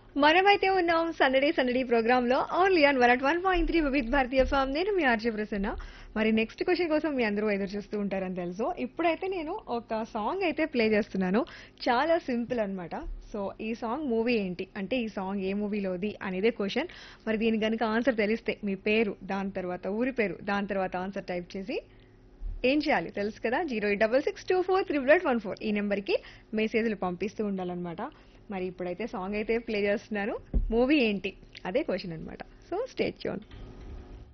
మనమైతే ఉన్నాం సందడే సందడి ప్రోగ్రామ్ లో only on one at one point three Vividh Bharatiya FM నేను మీ ఆర్జే ప్రసన్న మరి నెక్స్ట్ క్వశ్చన్ కోసం మీ అందరూ ఎదురు చూస్తూ ఉంటారని తెలుసు ఇప్పుడైతే నేను ఒక సాంగ్ అయితే ప్లే చేస్తున్నాను చాలా సింపుల్ అన్నమాట సో ఈ సాంగ్ మూవీ ఏంటి అంటే ఈ సాంగ్ ఏ మూవీలోది అనేదే క్వశ్చన్ మరి దీని కనుక ఆన్సర్ తెలిస్తే మీ పేరు దాని తర్వాత ఊరి పేరు దాని తర్వాత ఆన్సర్ టైప్ చేసి ఏం చేయాలి తెలుసు కదా zero eight double six two four triple eight one four ఈ నెంబర్కి మెసేజ్లు పంపిస్తూ ఉండాలన్నమాట మరి ఇప్పుడైతే సాంగ్ అయితే ప్లే చేస్తున్నాను మూవీ ఏంటి అదే క్వశ్చన్ అనమాట సో స్టేట్ చూన్